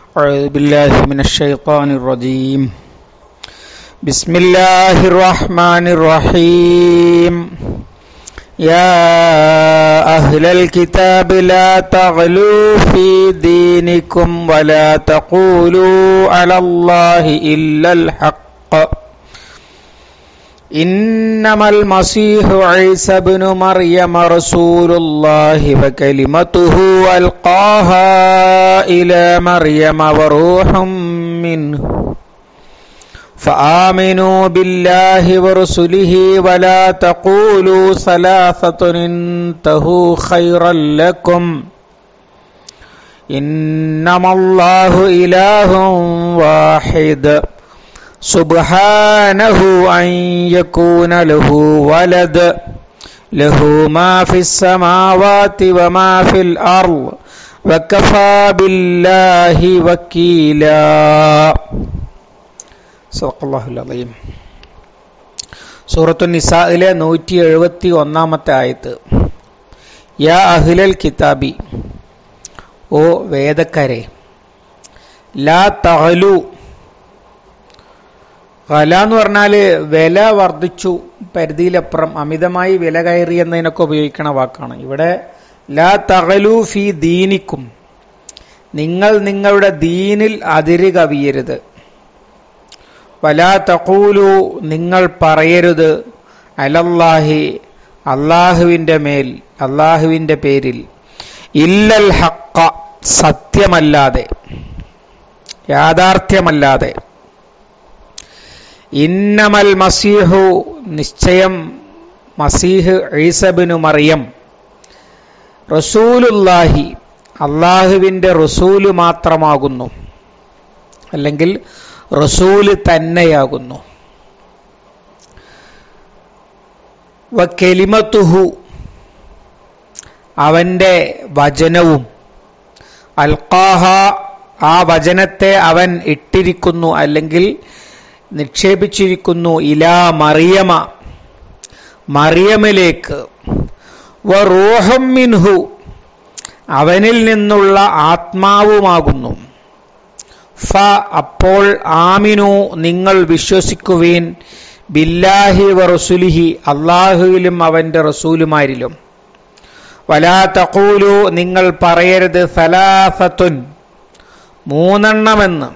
أعوذ بالله من الشيطان الرجيم بسم الله الرحمن الرحيم يا أهل الكتاب لا تغلوا في دينكم ولا تقولوا على الله إلا الحق إنما المسيح عيسى بن مريم رسول الله وكلمته ألقاها إلى مريم وروح منه فآمنوا بالله ورسله ولا تقولوا ثلاثة انتهوا خيرا لكم إنما الله إله واحد سبحانه أن يكون له ولد له ما في السماوات وما في الأرض وكفى بالله وكيلا സൂറത്തുല്ലാഹുലീം സൂറത്തു നിസായിലെ നൂറ്റി എഴുപത്തി ഒന്നാമത്തെ ആയത്ത് യാ അഹിലൽ കിതാബി ഓ വേദക്കാരെ ലാ തഹലു കല എന്ന് പറഞ്ഞാൽ വില വർദ്ധിച്ചു പരിധിയിലപ്പുറം അമിതമായി വില കയറി എന്നതിനൊക്കെ ഉപയോഗിക്കണ വാക്കാണ് ഇവിടെ ലാ തകലു ഫി ദീനിക്കും നിങ്ങൾ നിങ്ങളുടെ ദീനിൽ അതിര് കവിയരുത് വലാ തഖൂലു നിങ്ങൾ പറയരുത് അലല്ലാഹി അള്ളാഹുവിൻ്റെ മേൽ അള്ളാഹുവിൻ്റെ പേരിൽ ഇല്ലൽ ഹക്ക സത്യമല്ലാതെ യാഥാർത്ഥ്യമല്ലാതെ ഇന്നമൽ മസീഹു നിശ്ചയം മസീഹ് ഈസബിനു മറിയം റസൂലുല്ലാഹി അള്ളാഹുവിൻ്റെ റസൂല് മാത്രമാകുന്നു അല്ലെങ്കിൽ റസൂല് തന്നെയാകുന്നു വക്കെലിമത്തുഹു അവന്റെ വചനവും അൽക്കാഹ ആ വചനത്തെ അവൻ ഇട്ടിരിക്കുന്നു അല്ലെങ്കിൽ നിക്ഷേപിച്ചിരിക്കുന്നു ഇലാ മറിയമ മറിയമിലേക്ക് വറൂഹം മിൻഹു അവനിൽ നിന്നുള്ള ആത്മാവുമാകുന്നു ഫ അപ്പോൾ ആമിനു നിങ്ങൾ വിശ്വസിക്കുവീൻ ബില്ലാഹി വ റസുലിഹി അള്ളാഹുവിലും അവന്റെ റസൂലുമാരിലും വലാ തഖൂലു നിങ്ങൾ പറയരുത് സലാസത്തുൻ മൂന്നെണ്ണമെന്ന്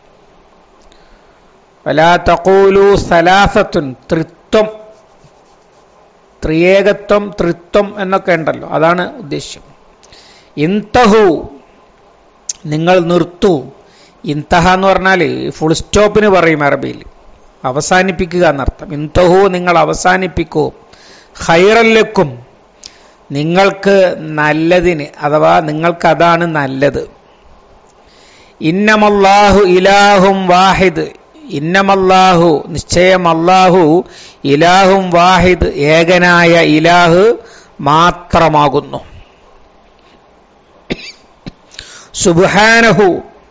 വലാ തഖൂലു സലാസത്തുൻ ത്രിത്വം ത്രിയേകത്വം ത്രിത്വം എന്നൊക്കെ ഉണ്ടല്ലോ അതാണ് ഉദ്ദേശ്യം ഇന്തഹു നിങ്ങൾ നിർത്തൂ ഇന്തഹ എന്ന് പറഞ്ഞാൽ ഫുൾ സ്റ്റോപ്പിന് പറയും അറബിയിൽ അവസാനിപ്പിക്കുക എന്നർത്ഥം ഇന്തഹു നിങ്ങൾ അവസാനിപ്പിക്കൂ ഹൈറല്ലക്കും നിങ്ങൾക്ക് നല്ലതിന് അഥവാ നിങ്ങൾക്ക് അതാണ് നല്ലത് ഇന്നമല്ലാഹു ഇലാഹും വാഹിദ് ഇന്നമല്ലാഹു നിശ്ചയം അല്ലാഹു ഇലാഹും വാഹിദ് ഏകനായ ഇലാഹ് മാത്രമാകുന്നു സുബാനഹു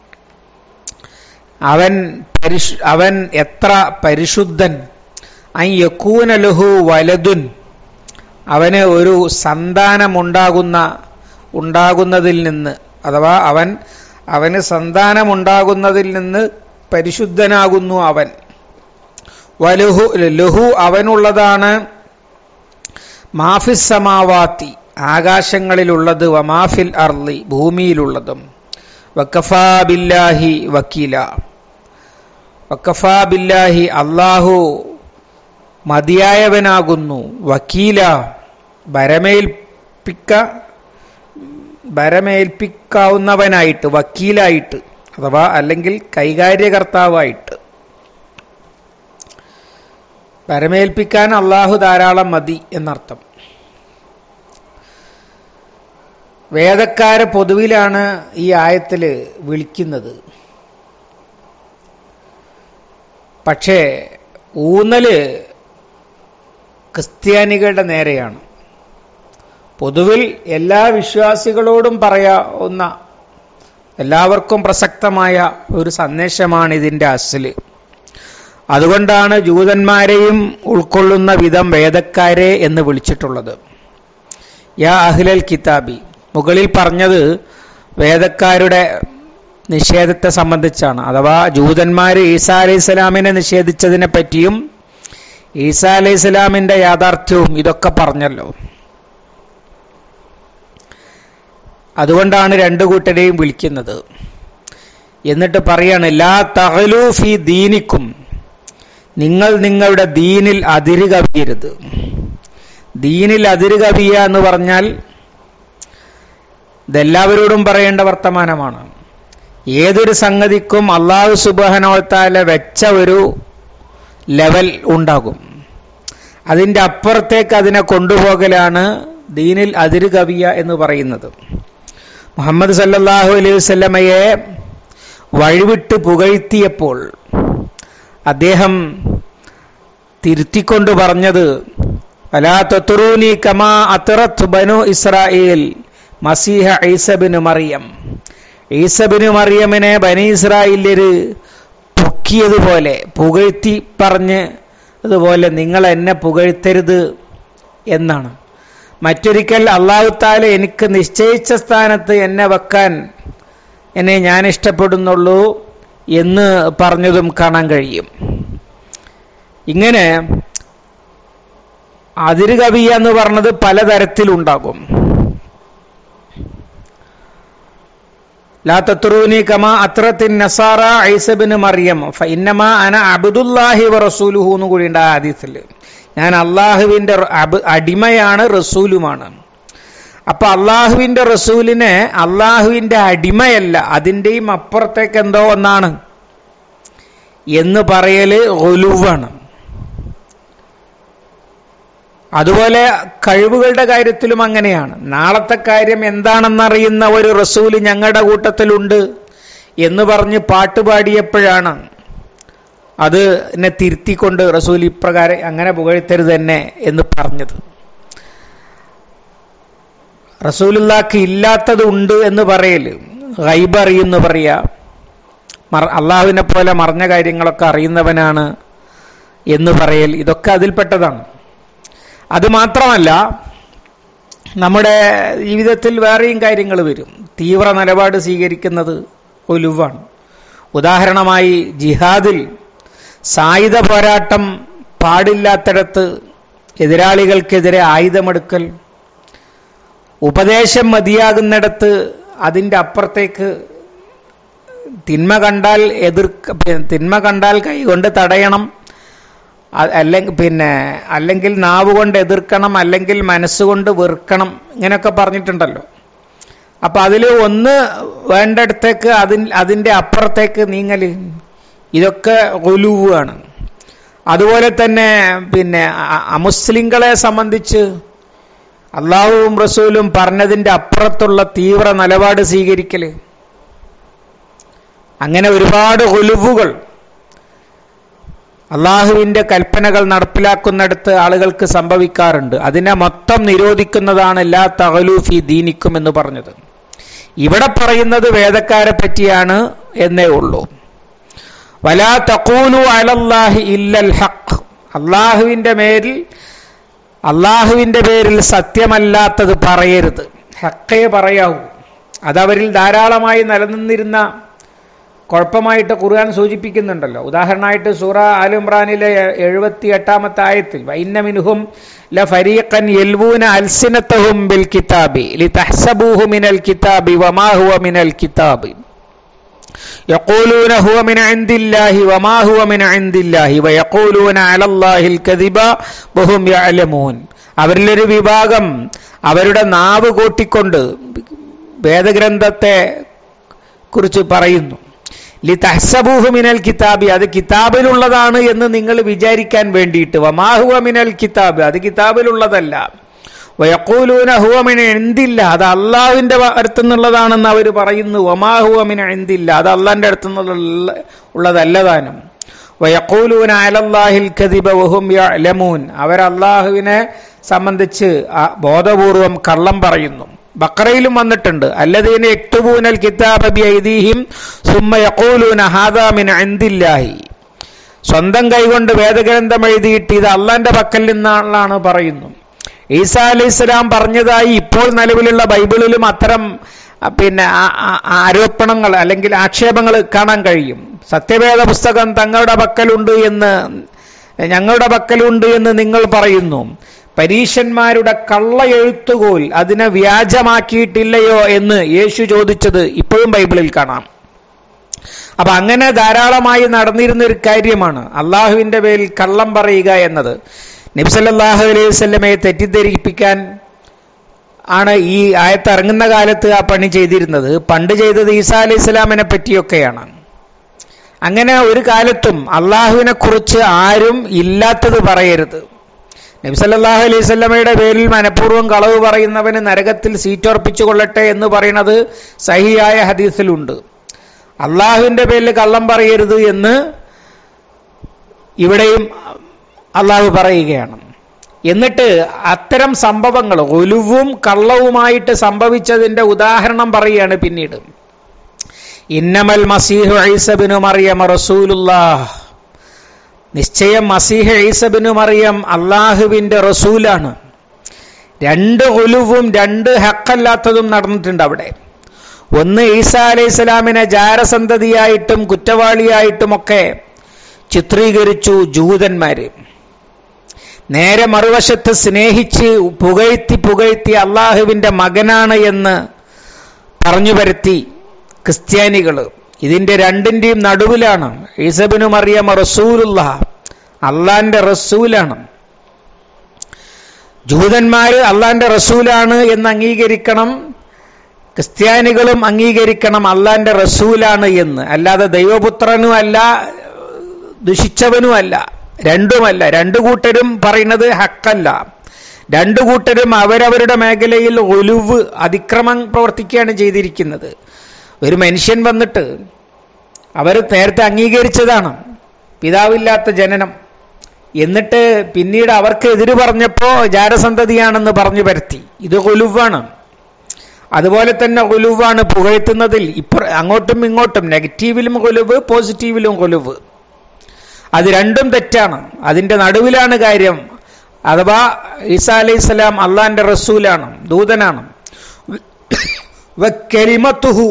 അവൻ പരിശു അവൻ എത്ര പരിശുദ്ധൻ അയ്യക്കൂന ലഹു വലതുൻ അവന് ഒരു സന്താനമുണ്ടാകുന്ന ഉണ്ടാകുന്നതിൽ നിന്ന് അഥവാ അവൻ അവന് സന്താനമുണ്ടാകുന്നതിൽ നിന്ന് പരിശുദ്ധനാകുന്നു അവൻ വലുഹു ലഹു അവനുള്ളതാണ് മാഫിസ് സമാവാത്തി ആകാശങ്ങളിലുള്ളത് വമാഫിൽ അർലി ഭൂമിയിലുള്ളതും വക്കഫാ ബില്ലാഹി വക്കീല വക്കഫാ ബില്ലാഹി അള്ളാഹു മതിയായവനാകുന്നു വക്കീല ഭരമേൽപ്പിക്ക ഭരമേൽപ്പിക്കാവുന്നവനായിട്ട് വക്കീലായിട്ട് അഥവാ അല്ലെങ്കിൽ കൈകാര്യകർത്താവായിട്ട് ഭരമേൽപ്പിക്കാൻ അള്ളാഹു ധാരാളം മതി എന്നർത്ഥം വേദക്കാരെ പൊതുവിലാണ് ഈ ആയത്തിൽ വിളിക്കുന്നത് പക്ഷേ ഊന്നല് ക്രിസ്ത്യാനികളുടെ നേരെയാണ് പൊതുവിൽ എല്ലാ വിശ്വാസികളോടും പറയാവുന്ന എല്ലാവർക്കും പ്രസക്തമായ ഒരു സന്ദേശമാണ് ഇതിൻ്റെ അസല് അതുകൊണ്ടാണ് ജൂതന്മാരെയും ഉൾക്കൊള്ളുന്ന വിധം വേദക്കാരെ എന്ന് വിളിച്ചിട്ടുള്ളത് യാ അഹ്ലൽ കിതാബി മുകളിൽ പറഞ്ഞത് വേദക്കാരുടെ നിഷേധത്തെ സംബന്ധിച്ചാണ് അഥവാ ജൂതന്മാര് ഈസാ അലൈഹി സ്വലാമിനെ നിഷേധിച്ചതിനെ പറ്റിയും ഈസാ അലൈഹി സ്വലാമിന്റെ യാഥാർത്ഥ്യവും ഇതൊക്കെ പറഞ്ഞല്ലോ അതുകൊണ്ടാണ് രണ്ടു കൂട്ടരെയും വിളിക്കുന്നത് എന്നിട്ട് പറയാണ് ലാ തഹലു ഫി ദീനിക്കും നിങ്ങൾ നിങ്ങളുടെ ദീനിൽ അതിര് കവിയരുത് ദീനിൽ അതിര് കവിയ എന്ന് പറഞ്ഞാൽ ഇതെല്ലാവരോടും പറയേണ്ട വർത്തമാനമാണ് ഏതൊരു സംഗതിക്കും അള്ളാഹു സുബാനോത്താല വെച്ച ഒരു ലെവൽ ഉണ്ടാകും അതിൻ്റെ അപ്പുറത്തേക്ക് അതിനെ കൊണ്ടുപോകലാണ് ദീനിൽ അതിര് കവിയ എന്ന് പറയുന്നത് മുഹമ്മദ് സല്ലല്ലാഹു അലൈഹി വസല്ലമയെ വഴിവിട്ട് പുകഴ്ത്തിയപ്പോൾ അദ്ദേഹം തിരുത്തിക്കൊണ്ട് പറഞ്ഞത് അലാ തത്തുറൂനി കമാ അത്തറത്ത് ബനു ഇസ്രായേൽ മസീഹ ഈസബിന് മറിയം ഈസബിന് മറിയമിനെ ബനി ഇസ്രായേല്യര് പൊക്കിയതുപോലെ പുകഴ്ത്തി പറഞ്ഞ് അതുപോലെ നിങ്ങൾ എന്നെ പുകഴ്ത്തരുത് എന്നാണ് മറ്റൊരിക്കൽ അള്ളാഹു താല എനിക്ക് നിശ്ചയിച്ച സ്ഥാനത്ത് എന്നെ വെക്കാൻ എന്നെ ഞാൻ ഇഷ്ടപ്പെടുന്നുള്ളൂ എന്ന് പറഞ്ഞതും കാണാൻ കഴിയും ഇങ്ങനെ അതിര് കവിയ എന്ന് പറഞ്ഞത് പലതരത്തിലുണ്ടാകും ലാ തത്റൂനി കമാ അത്രത്തിൻ നസാറ ഐസബിന് മറിയം ഫഇന്നമാ അന അബ്ദുല്ലാഹി വ റസൂലുഹു എന്ന് കൂടി ഉണ്ട് ആ ഹദീസിൽ ഞാൻ അള്ളാഹുവിന്റെ അബ് അടിമയാണ് റസൂലുമാണ് അപ്പൊ അള്ളാഹുവിന്റെ റസൂലിനെ അള്ളാഹുവിന്റെ അടിമയല്ല അതിന്റെയും അപ്പുറത്തേക്ക് എന്തോ ഒന്നാണ് എന്ന് പറയല് ഒലുവാണ് അതുപോലെ കഴിവുകളുടെ കാര്യത്തിലും അങ്ങനെയാണ് നാളത്തെ കാര്യം എന്താണെന്നറിയുന്ന ഒരു റസൂല് ഞങ്ങളുടെ കൂട്ടത്തിലുണ്ട് എന്ന് പറഞ്ഞ് പാട്ട് പാടിയപ്പോഴാണ് അത് എന്നെ തിരുത്തിക്കൊണ്ട് റസൂൽ ഇപ്രകാരം അങ്ങനെ പുകഴ്ത്തരുത് തന്നെ എന്ന് പറഞ്ഞത് റസൂലുള്ളാക്ക് ഇല്ലാത്തത് ഉണ്ട് എന്ന് പറയല് ഗൈബ് അറിയുന്നു പറയാ അള്ളാഹുവിനെ പോലെ മറഞ്ഞ കാര്യങ്ങളൊക്കെ അറിയുന്നവനാണ് എന്ന് പറയൽ ഇതൊക്കെ അതിൽപ്പെട്ടതാണ് അത് മാത്രമല്ല നമ്മുടെ ജീവിതത്തിൽ വേറെയും കാര്യങ്ങൾ വരും തീവ്ര നിലപാട് സ്വീകരിക്കുന്നത് ഒലുവാണ് ഉദാഹരണമായി ജിഹാദിൽ സായുധ പോരാട്ടം പാടില്ലാത്തിടത്ത് എതിരാളികൾക്കെതിരെ ആയുധമെടുക്കൽ ഉപദേശം മതിയാകുന്നിടത്ത് അതിൻ്റെ അപ്പുറത്തേക്ക് തിന്മ കണ്ടാൽ എതിർക്ക തിന്മ കണ്ടാൽ കൈകൊണ്ട് തടയണം അല്ലെങ്കിൽ പിന്നെ അല്ലെങ്കിൽ നാവ് കൊണ്ട് എതിർക്കണം അല്ലെങ്കിൽ മനസ്സുകൊണ്ട് വെറുക്കണം ഇങ്ങനെയൊക്കെ പറഞ്ഞിട്ടുണ്ടല്ലോ അപ്പൊ അതിൽ ഒന്ന് വേണ്ടടത്തേക്ക് അതിൻ അതിൻ്റെ അപ്പുറത്തേക്ക് നീങ്ങൽ ഇതൊക്കെ ഒലുവാണ് അതുപോലെ തന്നെ പിന്നെ അമുസ്ലിങ്ങളെ സംബന്ധിച്ച് അള്ളാഹുവും റസൂലും പറഞ്ഞതിൻ്റെ അപ്പുറത്തുള്ള തീവ്ര നിലപാട് സ്വീകരിക്കല് അങ്ങനെ ഒരുപാട് ഒലുവുകൾ അള്ളാഹുവിന്റെ കൽപ്പനകൾ നടപ്പിലാക്കുന്നിടത്ത് ആളുകൾക്ക് സംഭവിക്കാറുണ്ട് അതിനെ മൊത്തം നിരോധിക്കുന്നതാണ് എല്ലാ തഹലൂഫി ദീനിക്കും എന്ന് പറഞ്ഞത് ഇവിടെ പറയുന്നത് വേദക്കാരെ പറ്റിയാണ് എന്നേ ഉള്ളൂ വലാ തഖൂലു അലല്ലാഹി ഇല്ലൽ ഹഖ് അള്ളാഹുവിന്റെ മേലിൽ അള്ളാഹുവിന്റെ പേരിൽ സത്യമല്ലാത്തത് പറയരുത് ഹക്കേ പറയാവൂ അതവരിൽ ധാരാളമായി നിലനിന്നിരുന്ന കുഴപ്പമായിട്ട് ഖുർആൻ സൂചിപ്പിക്കുന്നുണ്ടല്ലോ ഉദാഹരണമായിട്ട് സൂറ ആൽ ഇമ്രാനിലെ എഴുപത്തി എട്ടാമത്തെ ആയത്തിൽ വൈന്നമിനുഹും ല ഫരീഖൻ യൽവൂന അൽസിനത്തഹും ബിൽ കിതാബി ലി തഹ്സബൂഹു മിനൽ കിതാബി വമാ ഹുവ മിനൽ കിതാബി يقولون هو من عند الله وما هو من عند الله ويقولون على الله الكذب وهم يعلمون അവരിലൊരു വിഭാഗം അവരുടെ നാവ് കൂട്ടിക്കൊണ്ട് വേദഗ്രന്ഥത്തെ കുറിച്ച് പറയുന്നു ലി തഹ്സബൂഹു മിനൽ കിതാബി അത് കിതാബിലുള്ളതാണ് എന്ന് നിങ്ങൾ വിചാരിക്കാൻ വേണ്ടിയിട്ട് വമാഹുവ മിനൽ കിതാബ് അത് കിതാബിലുള്ളതല്ല വയക്കൂലൂന ഹുവമിന എന്തില്ല അത് അള്ളാഹുവിന്റെ അടുത്തു നിന്നുള്ളതാണെന്ന് അവർ പറയുന്നു വമാഹുവമിന എന്തില്ല അത് അള്ളാന്റെ അടുത്തു നിന്നുള്ള ഉള്ളതല്ലതാനും വയക്കൂലൂന അലല്ലാഹിൽ കദിബ വഹും യഅലമൂൻ അവർ അള്ളാഹുവിനെ സംബന്ധിച്ച് ബോധപൂർവം കള്ളം പറയുന്നു ബക്കറയിലും വന്നിട്ടുണ്ട് അല്ലദീന യക്തുബൂനൽ കിതാബ ബിഐദീഹിം സുമ്മ യഖൂലൂന ഹാദാ മിൻ ഇൻദില്ലാഹി സ്വന്തം കൈകൊണ്ട് വേദഗ്രന്ഥം എഴുതിയിട്ട് ഇത് അള്ളാന്റെ പക്കൽ നിന്നാണ് പറയുന്നു ഈസാ അലൈഹി സ്വലാം പറഞ്ഞതായി ഇപ്പോൾ നിലവിലുള്ള ബൈബിളിലും അത്തരം ആ, പിന്നെ ആ- ആ- ആരോപണങ്ങൾ അല്ലെങ്കിൽ ആക്ഷേപങ്ങൾ കാണാൻ കഴിയും സത്യവേദ പുസ്തകം തങ്ങളുടെ പക്കലുണ്ട് എന്ന് ഞങ്ങളുടെ പക്കലുണ്ട് എന്ന് നിങ്ങൾ പറയുന്നു പരീശന്മാരുടെ കള്ള എഴുത്തുകോൽ അതിനെ വ്യാജമാക്കിയിട്ടില്ലയോ എന്ന് യേശു ചോദിച്ചത് ഇപ്പോഴും ബൈബിളിൽ കാണാം അപ്പൊ അങ്ങനെ ധാരാളമായി നടന്നിരുന്ന ഒരു കാര്യമാണ് അള്ളാഹുവിന്റെ പേരിൽ കള്ളം പറയുക എന്നത് നബ്സല്ലാഹു അലൈഹി വസല്ലമയെ തെറ്റിദ്ധരിപ്പിക്കാൻ ആണ് ഈ ആയത്ത് ഇറങ്ങുന്ന കാലത്ത് ആ പണി ചെയ്തിരുന്നത് പണ്ട് ചെയ്തത് ഈസാ അലൈഹി സ്വലാമിനെ പറ്റിയൊക്കെയാണ് അങ്ങനെ ഒരു കാലത്തും അള്ളാഹുവിനെ കുറിച്ച് ആരും ഇല്ലാത്തത് പറയരുത് നബ്സല്ലാഹു അലൈഹി സ്വല്ലമയുടെ പേരിൽ മനഃപൂർവ്വം കളവ് പറയുന്നവന് നരകത്തിൽ സീറ്റുറപ്പിച്ചു കൊള്ളട്ടെ എന്ന് പറയുന്നത് സഹിയായ ഹദീസിലുണ്ട് അള്ളാഹുവിന്റെ പേരിൽ കള്ളം പറയരുത് എന്ന് ഇവിടെയും അള്ളാഹു പറയുകയാണ് എന്നിട്ട് അത്തരം സംഭവങ്ങൾ ഒലുവും കള്ളവുമായിട്ട് സംഭവിച്ചതിന്റെ ഉദാഹരണം പറയുകയാണ് പിന്നീട് ഇന്നമൽ മസീഹു ഐസബിനു മറിയം റസൂലുല്ലാഹ് നിശ്ചയം മസീഹ് ഐസബിനു മറിയം അള്ളാഹുവിന്റെ റസൂലാണ് രണ്ട് ഒലുവും രണ്ട് ഹക്കല്ലാത്തതും നടന്നിട്ടുണ്ട് അവിടെ ഒന്ന് ഈസാ അലൈഹി സ്വലാമിനെ ജാരസന്തതിയായിട്ടും കുറ്റവാളിയായിട്ടുമൊക്കെ ചിത്രീകരിച്ചു ജൂതന്മാര് നേരെ മറുവശത്ത് സ്നേഹിച്ച് പുകഴ്ത്തി പുകഴ്ത്തി അള്ളാഹുവിന്റെ മകനാണ് എന്ന് പറഞ്ഞു വരുത്തി ക്രിസ്ത്യാനികള് ഇതിന്റെ രണ്ടിന്റെയും നടുവിലാണ് ഈസബിനു മറിയം റസൂലുള്ള അള്ളാന്റെ റസൂലാണ് ജൂതന്മാര് അള്ളാന്റെ റസൂലാണ് എന്ന് അംഗീകരിക്കണം ക്രിസ്ത്യാനികളും അംഗീകരിക്കണം അള്ളാന്റെ റസൂലാണ് എന്ന് അല്ലാതെ ദൈവപുത്രനും അല്ല ദുഷിച്ചവനുമല്ല രണ്ടുമല്ല രണ്ടു കൂട്ടരും പറയുന്നത് ഹക്കല്ല രണ്ടു കൂട്ടരും അവരവരുടെ മേഖലയിൽ ഒലുവ് അതിക്രമം പ്രവർത്തിക്കുകയാണ് ചെയ്തിരിക്കുന്നത് ഒരു മനുഷ്യൻ വന്നിട്ട് അവർ നേരത്തെ അംഗീകരിച്ചതാണ് പിതാവില്ലാത്ത ജനനം എന്നിട്ട് പിന്നീട് അവർക്ക് എതിര് പറഞ്ഞപ്പോ ജാരസന്തതിയാണെന്ന് പറഞ്ഞു പരത്തി ഇത് കൊലുവാണ് അതുപോലെ തന്നെ കൊലുവാണ് പുകഴ്ത്തുന്നതിൽ ഇപ്പുറ അങ്ങോട്ടും ഇങ്ങോട്ടും നെഗറ്റീവിലും കൊലുവ് പോസിറ്റീവിലും കൊലുവ് അത് രണ്ടും തെറ്റാണ് അതിന്റെ നടുവിലാണ് കാര്യം അഥവാ ഈസാ അലൈഹി സ്വലാം അള്ളാന്റെ റസൂലാണ് ദൂതനാണ് വക്കലിമത്തുഹു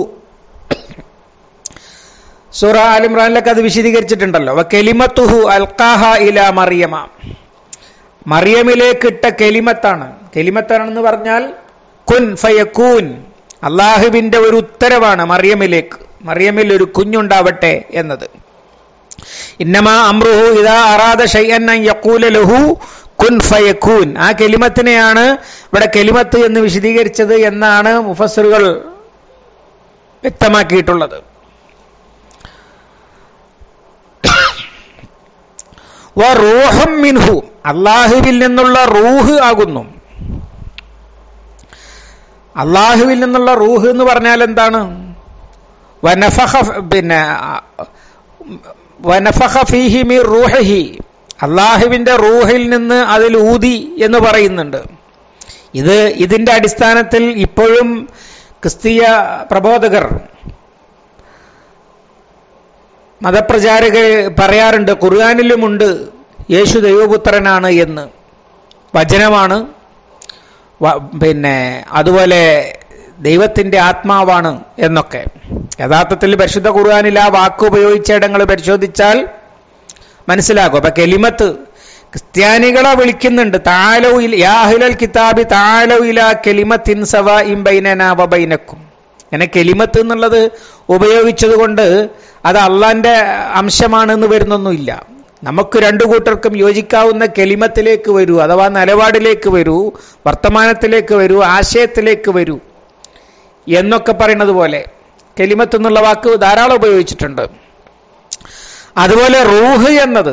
സൂറ ആലിമ്രാനിലൊക്കെ അത് വിശദീകരിച്ചിട്ടുണ്ടല്ലോ വക്കലിമത്തുഹു അൽക്കാഹ ഇല മറിയമ മറിയമിലേക്ക് ഇട്ട കെലിമത്താണ് കെലിമത്താണെന്ന് പറഞ്ഞാൽ കുൻ ഫയക്കൂൻ അള്ളാഹുവിന്റെ ഒരു ഉത്തരവാണ് മറിയമിലേക്ക് മറിയമിൽ ഒരു കുഞ്ഞുണ്ടാവട്ടെ എന്നത് ഇന്നമാ അമ്രുഹു ഇതാ അറാദ ഷൈഅൻ അൻ യഖൂല ലഹു കുൻ ഫയക്കൂൻ ആ കെലിമത്തിനെയാണ് ഇവിടെ കെലിമത്ത് എന്ന് വിശദീകരിച്ചത് എന്നാണ് മുഫസ്സറുകൾ വ്യക്തമാക്കിയിട്ടുള്ളത് റൂഹം മിൻഹു അള്ളാഹുവിൽ നിന്നുള്ള റൂഹ് ആകുന്നു അള്ളാഹുവിൽ നിന്നുള്ള റൂഹ് എന്ന് പറഞ്ഞാൽ എന്താണ് വനഫഹ പിന്നെ വനഫഹ ഫീഹി മിർ റൂഹി അള്ളാഹുവിന്റെ റൂഹിൽ നിന്ന് അതിൽ ഊതി എന്ന് പറയുന്നുണ്ട് ഇത് ഇതിന്റെ അടിസ്ഥാനത്തിൽ ഇപ്പോഴും ക്രിസ്തീയ പ്രബോധകർ മതപ്രചാരകർ പറയാറുണ്ട് ഖുർആാനിലുമുണ്ട് യേശു ദൈവപുത്രനാണ് എന്ന് വചനമാണ് വ- പിന്നെ അതുപോലെ ദൈവത്തിന്റെ ആത്മാവാണ് എന്നൊക്കെ യഥാർത്ഥത്തിൽ പരിശുദ്ധ ഖുർആാനിൽ ആ വാക്ക് ഉപയോഗിച്ച ഇടങ്ങൾ പരിശോധിച്ചാൽ മനസ്സിലാക്കും അപ്പൊ കെലിമത്ത് ക്രിസ്ത്യാനികളെ വിളിക്കുന്നുണ്ട് താലോ യാഹുലൽ കിതാബി താലോ ഇല കെലിമത്തിൻ സവ ഇം ബൈനന വ ബൈനക്കും അങ്ങനെ കെലിമത്ത് എന്നുള്ളത് ഉപയോഗിച്ചത് കൊണ്ട് അത് അള്ളാന്റെ അംശമാണെന്ന് വരുന്നൊന്നുമില്ല നമുക്ക് രണ്ടു കൂട്ടർക്കും യോജിക്കാവുന്ന കെലിമത്തിലേക്ക് വരൂ അഥവാ നിലപാടിലേക്ക് വരൂ വർത്തമാനത്തിലേക്ക് വരൂ ആശയത്തിലേക്ക് വരൂ എന്നൊക്കെ പറയുന്നത് പോലെ കെലിമത്ത് എന്നുള്ള വാക്ക് ധാരാളം ഉപയോഗിച്ചിട്ടുണ്ട് അതുപോലെ റൂഹ് എന്നത്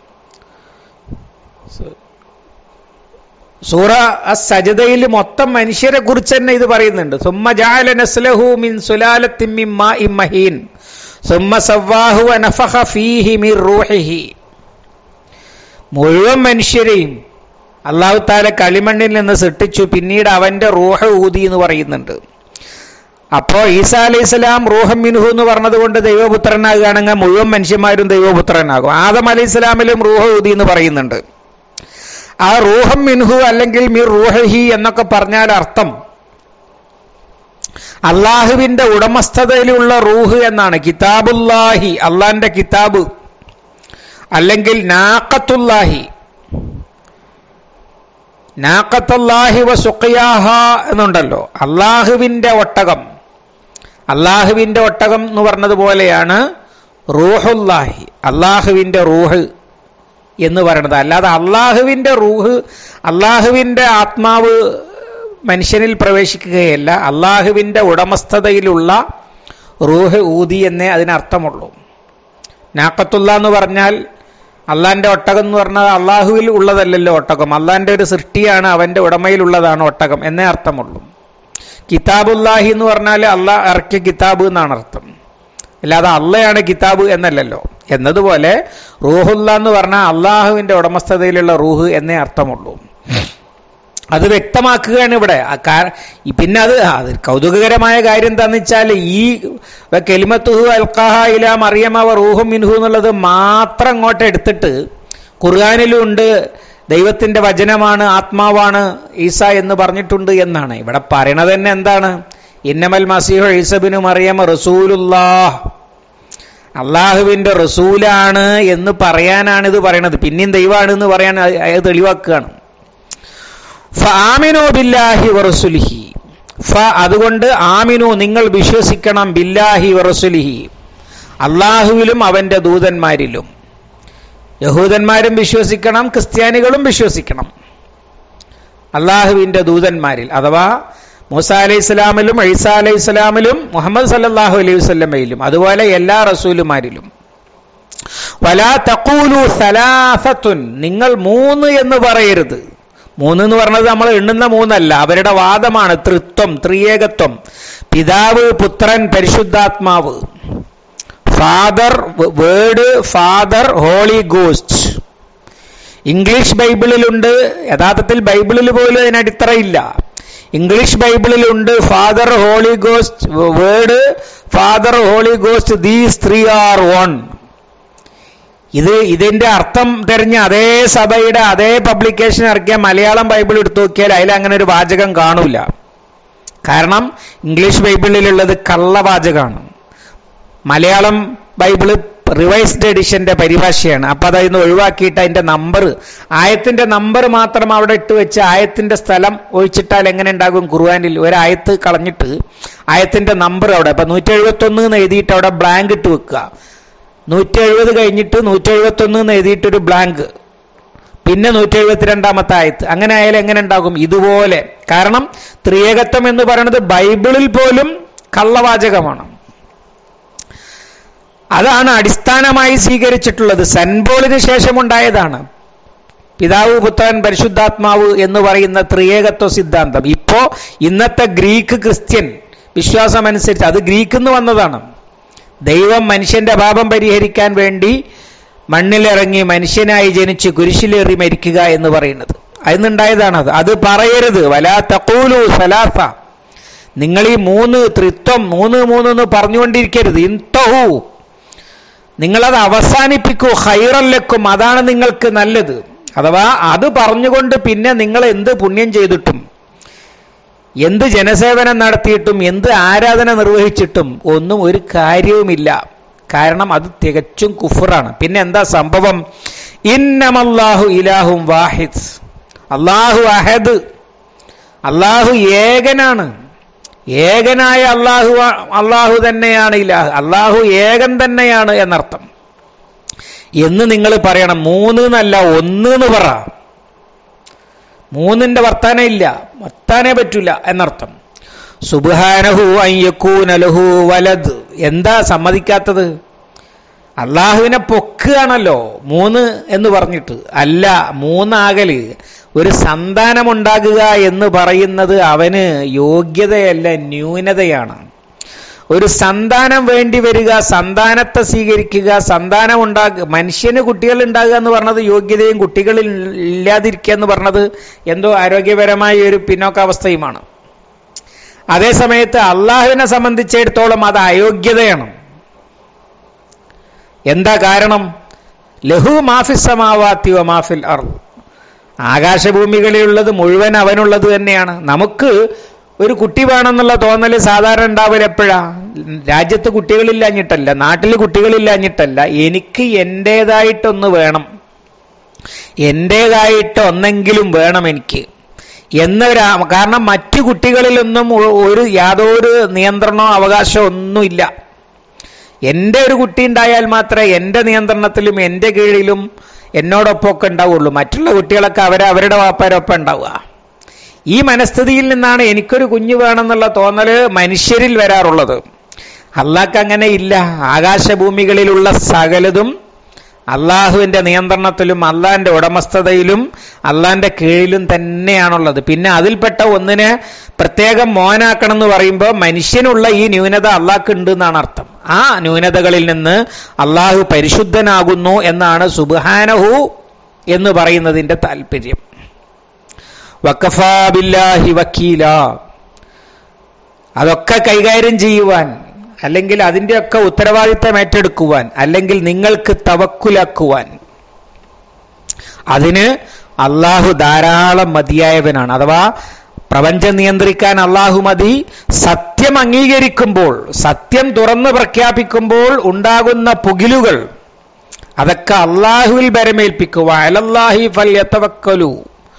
സൂറ സജതയിൽ മൊത്തം മനുഷ്യരെ കുറിച്ച് തന്നെ ഇത് പറയുന്നുണ്ട് സുമ്മ ജാല നസ്ലഹു മിൻ സുലാലത്തിൻ മിൻ മാഇൻ മഹീൻ സുമ്മ സവ്വാഹു വനഫഖ ഫീഹി മിൻ റൂഹിഹി മുഴുവൻ മനുഷ്യരെയും അള്ളാഹു താല കളിമണ്ണിൽ നിന്ന് സൃഷ്ടിച്ചു പിന്നീട് അവന്റെ റൂഹ ഊതി എന്ന് പറയുന്നുണ്ട് അപ്പോ ഈസാ അലൈഹി സ്വലാം റൂഹം മിൻഹു എന്ന് പറഞ്ഞതുകൊണ്ട് ദൈവപുത്രനാകുകയാണെങ്കിൽ മുഴുവൻ മനുഷ്യന്മാരും ദൈവപുത്രനാകും ആദം അലൈഹി സ്വലാമിലും റൂഹ ഊതി എന്ന് പറയുന്നുണ്ട് ആ റൂഹം മിൻഹു അല്ലെങ്കിൽ മിർ റൂഹി എന്നൊക്കെ പറഞ്ഞാൽ അർത്ഥം അള്ളാഹുവിന്റെ ഉടമസ്ഥതയിലുള്ള റൂഹ് എന്നാണ് കിതാബുല്ലാഹി അള്ളാന്റെ കിതാബ് അല്ലെങ്കിൽ നാക്കത്തുല്ലാഹി നാക്കത്തല്ലാഹി വ സുഖിയാഹ എന്നുണ്ടല്ലോ അള്ളാഹുവിന്റെ ഒട്ടകം അള്ളാഹുവിന്റെ ഒട്ടകം എന്ന് പറഞ്ഞതുപോലെയാണ് റൂഹുല്ലാഹി അള്ളാഹുവിന്റെ റൂഹ് എന്ന് പറയുന്നത് അല്ലാതെ അള്ളാഹുവിന്റെ റൂഹ് അള്ളാഹുവിന്റെ ആത്മാവ് മനുഷ്യനിൽ പ്രവേശിക്കുകയല്ല അള്ളാഹുവിന്റെ ഉടമസ്ഥതയിലുള്ള റൂഹ് ഊതി എന്നേ അതിനർത്ഥമുള്ളൂ നാക്കത്തുള്ള എന്ന് പറഞ്ഞാൽ അള്ളാന്റെ ഒട്ടകം എന്ന് പറഞ്ഞാൽ അള്ളാഹുവിൽ ഉള്ളതല്ലല്ലോ ഒട്ടകം അള്ളാന്റെ ഒരു സൃഷ്ടിയാണ് അവന്റെ ഉടമയിലുള്ളതാണ് ഒട്ടകം എന്നേ അർത്ഥമുള്ളൂ കിതാബുല്ലാഹി എന്ന് പറഞ്ഞാൽ അള്ളാഹ് ഇറക്കിയ കിതാബ് എന്നാണ് അർത്ഥം അല്ലാതെ അള്ളയാണ് കിതാബ് എന്നല്ലല്ലോ എന്നതുപോലെ റൂഹുല്ല എന്ന് പറഞ്ഞാൽ അള്ളാഹുവിന്റെ ഉടമസ്ഥതയിലുള്ള റൂഹ് എന്നേ അർത്ഥമുള്ളൂ അത് വ്യക്തമാക്കുകയാണ് ഇവിടെ ആ കാ- ഈ പിന്നെ അത് അത് കൗതുകകരമായ കാര്യം എന്താന്ന് വെച്ചാൽ ഈ കെലിമത്തുഹു അൽക്കാഹ ഇല മറിയമവ റൂഹും മിൻഹു എന്നുള്ളത് മാത്രം അങ്ങോട്ട് എടുത്തിട്ട് ഖുർആാനിലും ഉണ്ട് ദൈവത്തിന്റെ വചനമാണ് ആത്മാവാണ് ഈസ എന്ന് പറഞ്ഞിട്ടുണ്ട് എന്നാണ് ഇവിടെ പറയണത് തന്നെ എന്താണ് ഇന്നമൽ മസീഹു ഈസബിനു മറിയമ റസൂലുല്ലാഹ് അള്ളാഹുവിന്റെ റസൂലാണ് എന്ന് പറയാനാണ് ഇത് പറയണത് പിന്നെയും ദൈവമാണ് എന്ന് പറയാൻ അത് അത് തെളിവാക്കുകയാണ് ഫാമിനു ബില്ലാഹി വറസുലിഹി ഫ അതുകൊണ്ട് ആമിനു നിങ്ങൾ വിശ്വസിക്കണം ബില്ലാഹി വറസുലിഹി അള്ളാഹുവിലും അവന്റെ ദൂതന്മാരിലും യഹൂദന്മാരും വിശ്വസിക്കണം ക്രിസ്ത്യാനികളും വിശ്വസിക്കണം അള്ളാഹുവിന്റെ ദൂതന്മാരിൽ അഥവാ മൂസ അലൈഹി സ്വലാമിലും ഐസ അലൈഹി സ്വലാമിലും മുഹമ്മദ് സല്ലല്ലാഹു അലൈഹി വസല്ലമയിലും അതുപോലെ എല്ലാ റസൂലുമാരിലും വലാ തഖൂലു സലാസത്തുൻ നിങ്ങൾ മൂന്ന് എന്ന് പറയരുത് മൂന്ന് എന്ന് പറഞ്ഞത് നമ്മൾ എണ്ണുന്ന മൂന്നല്ല അവരുടെ വാദമാണ് തൃത്വം ത്രിയേകത്വം പിതാവ് പുത്രൻ പരിശുദ്ധാത്മാവ് father word father holy ghost English ബൈബിളിലുണ്ട് യഥാർത്ഥത്തിൽ ബൈബിളിൽ പോലും അതിന് അടിത്തറയില്ല ഇംഗ്ലീഷ് ബൈബിളിലുണ്ട് father holy ghost word father holy ghost these three are one ഇത് ഇതിന്റെ അർത്ഥം തെരഞ്ഞ അതേ സഭയുടെ അതേ പബ്ലിക്കേഷൻ ഇറക്കിയ മലയാളം ബൈബിൾ എടുത്തു നോക്കിയാൽ അതിൽ അങ്ങനെ ഒരു വാചകം കാണൂല കാരണം ഇംഗ്ലീഷ് ബൈബിളിലുള്ളത് കള്ളവാചകമാണ് മലയാളം ബൈബിള് റിവൈസ്ഡ് എഡിഷന്റെ പരിഭാഷയാണ് അപ്പൊ അതിന്ന് ഒഴിവാക്കിയിട്ട് അതിന്റെ നമ്പർ ആയത്തിന്റെ നമ്പർ മാത്രം അവിടെ ഇട്ട് വെച്ച് ആയത്തിന്റെ സ്ഥലം ഒഴിച്ചിട്ടാൽ എങ്ങനെ ഉണ്ടാകും ഖുർആാനിൽ ഒരായത്ത് കളഞ്ഞിട്ട് ആയത്തിന്റെ നമ്പർ അവിടെ അപ്പൊ നൂറ്റി എഴുപത്തി ഒന്ന് എന്ന് എഴുതിയിട്ട് അവിടെ ബ്ലാങ്ക് ഇട്ട് വെക്കുക നൂറ്റി എഴുപത് കഴിഞ്ഞിട്ട് നൂറ്റി എഴുപത്തി ഒന്ന് എന്ന് എഴുതിയിട്ടൊരു ബ്ലാങ്ക് പിന്നെ നൂറ്റി എഴുപത്തിരണ്ടാമത്തെ ആയത്ത് അങ്ങനെ ആയാലും എങ്ങനെ ഉണ്ടാകും ഇതുപോലെ കാരണം ത്രിയേകത്വം എന്ന് പറയുന്നത് ബൈബിളിൽ പോലും കള്ളവാചകമാണ് അതാണ് അടിസ്ഥാനമായി സ്വീകരിച്ചിട്ടുള്ളത് സൻബോളിന് ശേഷമുണ്ടായതാണ് പിതാവ് പുത്രൻ പരിശുദ്ധാത്മാവ് എന്ന് പറയുന്ന ത്രിയേകത്വ സിദ്ധാന്തം ഇപ്പോ ഇന്നത്തെ ഗ്രീക്ക് ക്രിസ്ത്യൻ വിശ്വാസമനുസരിച്ച് അത് ഗ്രീക്ക് എന്ന് വന്നതാണ് ദൈവം മനുഷ്യന്റെ പാപം പരിഹരിക്കാൻ വേണ്ടി മണ്ണിലിറങ്ങി മനുഷ്യനായി ജനിച്ച് കുരിശിലേറി മരിക്കുക എന്ന് പറയുന്നത് അതിന്നുണ്ടായതാണത് അത് പറയരുത് വലാ തഖൂലു സലാസ നിങ്ങൾ ഈ മൂന്ന് ത്രിത്വം മൂന്ന് മൂന്ന് എന്ന് പറഞ്ഞുകൊണ്ടിരിക്കരുത് ഇന്തഹു നിങ്ങളത് അവസാനിപ്പിക്കൂ ഹൈറല്ലക്കും അതാണ് നിങ്ങൾക്ക് നല്ലത് അഥവാ അത് പറഞ്ഞുകൊണ്ട് പിന്നെ നിങ്ങൾ എന്ത് പുണ്യം ചെയ്തിട്ടും എന്ത് ജനസേവനം നടത്തിയിട്ടും എന്ത് ആരാധന നിർവഹിച്ചിട്ടും ഒന്നും ഒരു കാര്യവുമില്ല കാരണം അത് തികച്ചും കുഫറാണ് പിന്നെ എന്താ സംഭവം ഇന്നമല്ലാഹു ഇലാഹും വാഹിദ് അള്ളാഹു അഹദ് അള്ളാഹു ഏകനാണ് ഏകനായ അള്ളാഹു അള്ളാഹു തന്നെയാണ് ഇലാഹ് അള്ളാഹു ഏകൻ തന്നെയാണ് എന്നർത്ഥം എന്ന് നിങ്ങൾ പറയണം മൂന്ന് എന്നല്ല ഒന്ന് എന്ന് പറ മൂന്നിന്റെ വർത്താനം ഇല്ല വർത്താനേ പറ്റൂല എന്നർത്ഥം സുബാനഹു അയ്യക്കൂനലഹു വലത് എന്താ സമ്മതിക്കാത്തത് അള്ളാഹുവിനെ പൊക്കുകയാണല്ലോ മൂന്ന് എന്ന് പറഞ്ഞിട്ട് അല്ല മൂന്നാകല് ഒരു സന്താനമുണ്ടാകുക എന്ന് പറയുന്നത് അവന് യോഗ്യതയല്ല ന്യൂനതയാണ് ഒരു സന്താനം വേണ്ടി വരിക സന്താനത്തെ സ്വീകരിക്കുക സന്താനം ഉണ്ടാകുക മനുഷ്യന് കുട്ടികൾ ഉണ്ടാകുക എന്ന് പറഞ്ഞത് യോഗ്യതയും കുട്ടികളിൽ ഇല്ലാതിരിക്കുക എന്ന് പറഞ്ഞത് എന്തോ ആരോഗ്യപരമായ ഒരു പിന്നോക്കാവസ്ഥയുമാണ് അതേ സമയത്ത് അള്ളാഹുവിനെ സംബന്ധിച്ചിടത്തോളം അത് അയോഗ്യതയാണ് എന്താ കാരണം ലഹു മാഫിസമാവാത്തി വ മാഫിൽ അർ ആകാശഭൂമികളിലുള്ളത് മുഴുവൻ അവനുള്ളത് തന്നെയാണ് നമുക്ക് ഒരു കുട്ടി വേണമെന്നുള്ള തോന്നൽ സാധാരണ ഉണ്ടാവില്ല എപ്പോഴാ രാജ്യത്ത് കുട്ടികളില്ലാഞ്ഞിട്ടല്ല നാട്ടിൽ കുട്ടികളില്ലാഞ്ഞിട്ടല്ല എനിക്ക് എന്റേതായിട്ടൊന്ന് വേണം എന്റേതായിട്ട് ഒന്നെങ്കിലും വേണം എനിക്ക് എന്നൊരു കാരണം മറ്റു കുട്ടികളിലൊന്നും ഒ- ഒരു യാതൊരു നിയന്ത്രണമോ അവകാശമോ ഒന്നുമില്ല എൻ്റെ ഒരു കുട്ടി ഉണ്ടായാൽ മാത്രമേ എൻ്റെ നിയന്ത്രണത്തിലും എൻ്റെ കീഴിലും എന്നോടൊപ്പമൊക്കെ ഉണ്ടാവുള്ളൂ മറ്റുള്ള കുട്ടികളൊക്കെ അവരെ അവരുടെ വാപ്പാരൊപ്പം ഉണ്ടാവുക ഈ മനസ്ഥിതിയിൽ നിന്നാണ് എനിക്കൊരു കുഞ്ഞു വേണമെന്നുള്ള തോന്നല് മനുഷ്യരിൽ വരാറുള്ളത് അള്ളാഹ്ക്ക് അങ്ങനെ ഇല്ല ആകാശഭൂമികളിലുള്ള സകലതും അള്ളാഹുവിന്റെ നിയന്ത്രണത്തിലും അള്ളാഹിന്റെ ഉടമസ്ഥതയിലും അള്ളാഹിന്റെ കീഴിലും തന്നെയാണുള്ളത് പിന്നെ അതിൽപ്പെട്ട ഒന്നിനെ പ്രത്യേകം മോനാക്കണം എന്ന് പറയുമ്പോൾ മനുഷ്യനുള്ള ഈ ന്യൂനത അള്ളാഹ്ക്ക് ഉണ്ട് എന്നാണ് അർത്ഥം ആ ന്യൂനതകളിൽ നിന്ന് അള്ളാഹു പരിശുദ്ധനാകുന്നു എന്നാണ് സുബ്ഹാനഹു എന്ന് പറയുന്നതിന്റെ താല്പര്യം വക്കഫാ ബില്ലാഹി വക്കീല അതൊക്കെ കൈകാര്യം ചെയ്യുവാൻ അല്ലെങ്കിൽ അതിന്റെയൊക്കെ ഉത്തരവാദിത്തം ഏറ്റെടുക്കുവാൻ അല്ലെങ്കിൽ നിങ്ങൾക്ക് തവക്കുലാക്കുവാൻ അതിന് അള്ളാഹു ധാരാളം മതിയായവനാണ് അഥവാ പ്രപഞ്ചം നിയന്ത്രിക്കാൻ അള്ളാഹു മതി സത്യം അംഗീകരിക്കുമ്പോൾ സത്യം തുറന്നു പ്രഖ്യാപിക്കുമ്പോൾ ഉണ്ടാകുന്ന പുകിലുകൾ അതൊക്കെ അള്ളാഹുവിൽ ബരമേൽപ്പിക്കുക അലല്ലാഹി ഫൽ യതവക്കലു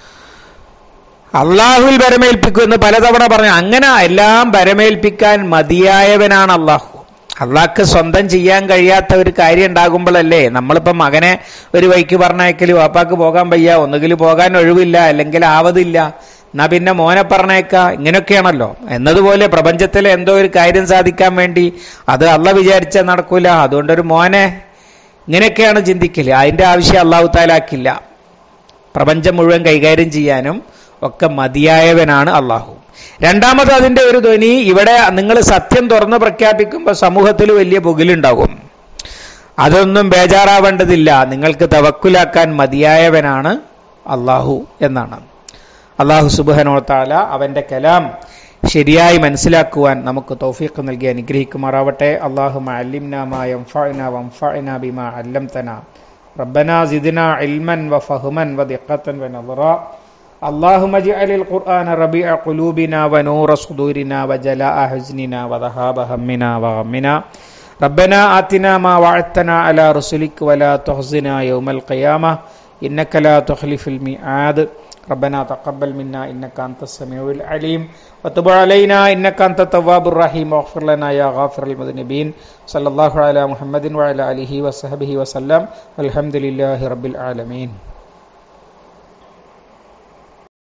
അള്ളാഹുവിൽ ബരമേൽപ്പിക്കും എന്ന് പലതവണ പറഞ്ഞു അങ്ങനെ എല്ലാം ബരമേൽപ്പിക്കാൻ മതിയായവനാണ് അള്ളാഹു അള്ളാഹ്ക്ക് സ്വന്തം ചെയ്യാൻ കഴിയാത്ത ഒരു കാര്യം ഉണ്ടാകുമ്പോഴല്ലേ നമ്മളിപ്പം മകനെ ഒരു വൈക്ക് പറഞ്ഞേക്കല് വാപ്പാക്ക് പോകാൻ വയ്യ ഒന്നുകിൽ പോകാൻ ഒഴിവില്ല അല്ലെങ്കിൽ ആവതില്ല എന്നാ പിന്നെ മോനെ പറഞ്ഞേക്ക ഇങ്ങനെയൊക്കെയാണല്ലോ എന്നതുപോലെ പ്രപഞ്ചത്തിലെ എന്തോ ഒരു കാര്യം സാധിക്കാൻ വേണ്ടി അത് അള്ള വിചാരിച്ചാൽ നടക്കൂല അതുകൊണ്ടൊരു മോനെ ഇങ്ങനെയൊക്കെയാണ് ചിന്തിക്കല് അതിന്റെ ആവശ്യം അള്ളാഹു താലാക്കില്ല പ്രപഞ്ചം മുഴുവൻ കൈകാര്യം ചെയ്യാനും ഒക്കെ മതിയായവനാണ് അള്ളാഹു രണ്ടാമത് അതിന്റെ ഒരു ധ്വനി ഇവിടെ നിങ്ങൾ സത്യം തുറന്ന് പ്രഖ്യാപിക്കുമ്പോൾ സമൂഹത്തിൽ വലിയ പുകിലുണ്ടാകും അതൊന്നും ബേജാറാവേണ്ടതില്ല നിങ്ങൾക്ക് തവക്കുലാക്കാൻ മതിയായവനാണ് അള്ളാഹു എന്നാണ് അള്ളാഹു സുബാനോ താല അവന്റെ കലാം ശരിയായി മനസ്സിലാക്കുവാൻ നമുക്ക് തൗഫീഖ് നൽകി അനുഗ്രഹിക്കുമാറാവട്ടെ അള്ളാഹു ബിമാ അല്ലംതന ربنا زدنا علما وفهما ودقة ونظرا اللهم اجعل القرآن ربيع قلوبنا ونور صدورنا وجلاء حزننا وذهاب همنا وغمنا ربنا آتنا ما وعدتنا على رسلك ولا تخزنا يوم القيامة إنك لا تخلف الميعاد ربنا تقبل منا إنك أنت السميع العليم وتب علينا إنك أنت التواب الرحيم واغفر لنا يا غافر المذنبين صلى الله على محمد وعلى آله وصحبه وسلم الحمد لله رب العالمين